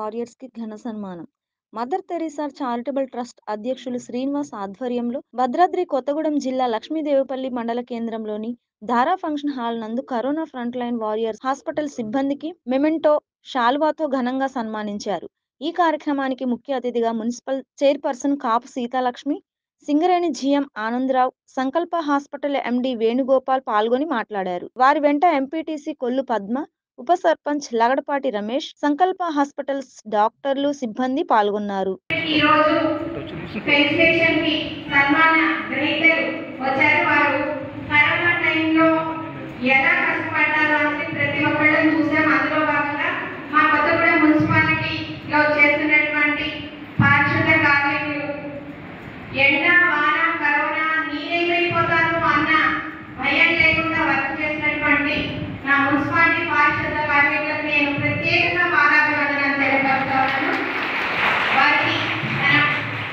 warriors కి ఘన సన్మానం మదర్ తెరీసా చారిటబుల్ ట్రస్ట్ అధ్యక్షులు శ్రీనివాస్ ఆధ్వర్యంలో భద్రాద్రి కొత్తగూడెం జిల్లా లక్ష్మీదేవిపల్లి మండల కేంద్రంలోని ధారా ఫంక్షన్ హాల్ నందు corona front line warriors hospital సిబ్బందికి మెమెంటో శాల్వాతో ఘనంగా సన్మానించారు ఈ కార్యక్రమానికి ముఖ్య అతిథిగా municipal chairperson Kapu Seethalakshmi Singareni GM Anandarao Sankalpa hospital ఎండి వేణుగోపాల్ పాల్గొని మాట్లాడారు వారి వెంట ఎంపీటీసీ కొల్లు పద్మ ఉప సర్పంచ్ లగడపాటి రమేష్ సంకల్ప హాస్పిటల్స్ డాక్టర్లు సిబ్బంది పాల్గొన్నారు ఈ రోజు ఫెలిసిటేషన్ కి సన్మాన గ్రహీతలు వచ్చారు వారు కరోనా టైంలో ఎలా కష్టపడ్డారో అని ప్రతి ఒక్కళ్ళని చూసాం అందులో భాగంగా మా కొత్తగూడెం మున్సిపాలిటీలో చేస్తున్నటువంటి పారిశుద్ధ కార్మికులు ఎండ వాన కరోనా నేనేమైపోతాను అన్న భయం లేకుండా వర్క్ చేసినటువంటి నా మున్సిపాలిటీ పారిశుద్ధ కార్మికులకు నేను ప్రత్యేకంగా పాదాభివందనాలు తెలియపరుస్తాను వారికి మనం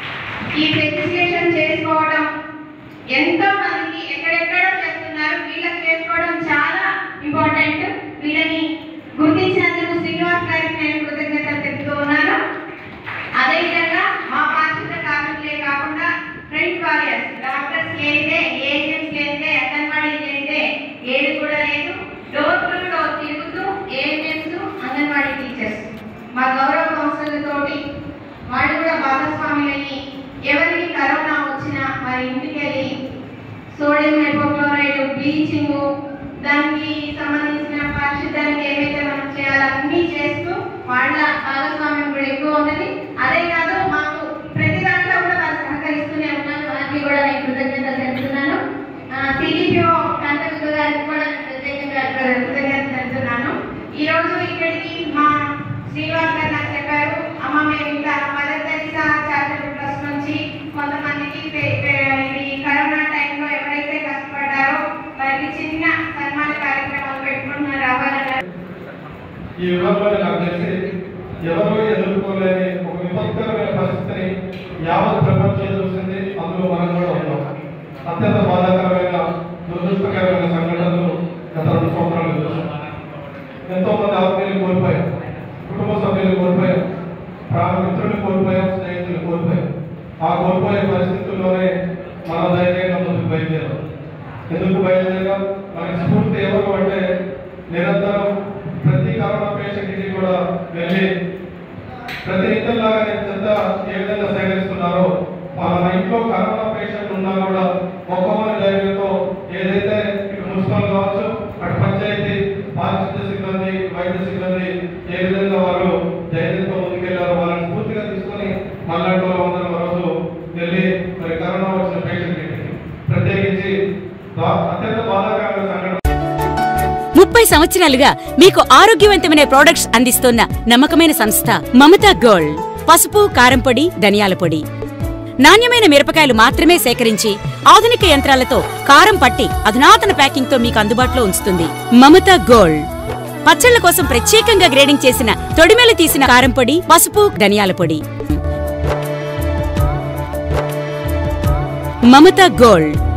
ఈ రిజిస్ట్రేషన్ చేసుకోవడం ఎంతో మందికి ఎక్కడెక్కడో చేస్తున్నారు వీళ్ళకి చేసుకోవడం చాలా ఇంపార్టెంట్ వీళ్ళని గుర్తించినందుకు శ్రీనివాస్ గారికి నేను కృతజ్ఞతలు తెలుపుతూ ఉన్నాను అదేవిధంగా మా పారిశుద్ధ కార్మికులే కాకుండా ఫ్రంట్ వారియర్స్ డాక్టర్స్ లేనిదే ఏజెంట్స్ లేనిదే అంగన్వాడీ లేనిదే ఏది కూడా లేదు డోర్ టు డోర్ తిరుగుతూ ఏజెంట్స్ అంగన్వాడీ టీచర్స్ మా గౌరవ కౌన్సిల్ తోటి వాళ్ళు కూడా భాగస్వాములయ్యి ఎవరికి కరోనా వచ్చినా వారి ఇంటికి వెళ్ళి సోడియం హైపోక్లోరైడ్ బ్లీచింగ్ దానికి సంబంధించిన పరిశుద్ధానికి ఏమైతే మనం చేయాలో అన్నీ చేస్తూ వాళ్ళ భాగస్వామ్యం కూడా ఎక్కువ ఉన్నది అదే కాదు మాకు ప్రతి దాంట్లో కూడా వారు సహకరిస్తూనే ఉన్నారు వారికి కూడా నేను కృతజ్ఞతలు తెలుపుతున్నాను సిడిపిఓ కంటకులు గారికి కూడా నేను ప్రత్యేకంగా కృతజ్ఞతలు తెలుపుతున్నాను ఈ రోజు ఇక్కడికి మా శ్రీనివాస్ గారు నాకు చెప్పారు అమ్మ మేము ఇంకా మదర్ తెరీసా చారిటబుల్ ట్రస్ట్ నుంచి కొంతమందికి పే- పే- ఇది కరోనా టైంలో ఎవరైతే కష్టపడ్డారో వారికి చిన్న సన్మాన కార్యక్రమాలు పెట్టుకుంటున్నారు రావాలన్నారు ఈ యుగంలో నాకు తెలిసి ఎవరు ఎదుర్కోలేని ఒక విపత్కరమైన పరిస్థితిని యావత్ ప్రపంచం ఎదుర్కొంది అందులో మనం కూడా ఉన్నాం అత్యంత బాధాకరమైన దురదృష్టకరమైన సంఘటనలు గత రెండు సంవత్సరాలు చూసాం ఎంతో మంది ఆత్మీయులు కోల్పోయాం కుటుంబ సభ్యులు కోల్పోయాం ప్రాణ మిత్రులు కోల్పోయాం స్నేహితులు కోల్పోయాం ఆ కోల్పోయే పరిస్థితుల్లోనే మన ధైర్యంగా ముందుకు బయలుదేరాం ఎందుకు బయలుదేరాం మనకి స్ఫూర్తి ఎవరు అంటే నిరంతరం ప్రతి కరోనా పేషెంట్కి కూడా వెళ్ళి ప్రతి ఇతరులాగా నేను చెత్త ఏ విధంగా సేకరిస్తున్నారో మన ఇంట్లో కరోనా పేషెంట్ ఉన్నా కూడా మొక్కమని ధైర్యంతో ఏదైతే ఇటు మున్సిపల్ కావచ్చు అటు పంచాయతీ పారిశుద్ధ్య సిబ్బంది వైద్య సిబ్బంది ఏ విధంగా వారు ధైర్యంతో ముందుకెళ్లారో వాళ్ళని స్ఫూర్తిగా తీసుకొని మళ్ళాంటి వాళ్ళు అందరం రోజు వెళ్ళి మరి కరోనా వచ్చిన పేషెంట్ ఇంటికి ప్రత్యేకించి బా- అత్యంత బాధాకరమైన సంఘటన ముప్పై సంవత్సరాలుగా మీకు ఆరోగ్యవంతమైన ప్రొడక్ట్స్ అందిస్తున్న నమ్మకమైన సంస్థ మమతా గోల్డ్ పసుపు కారం పొడి ధనియాల పొడి నాణ్యమైన మిరపకాయలు మాత్రమే సేకరించి ఆధునిక యంత్రాలతో కారం పట్టి అధునాతన ప్యాకింగ్ తో మీకు అందుబాటులో ఉంచుతుంది మమతా గోల్డ్ పచ్చళ్ల కోసం ప్రత్యేకంగా గ్రేడింగ్ చేసిన తొడిమెలు తీసిన కారం పొడి పసుపు ధనియాల పొడి మమతా గోల్డ్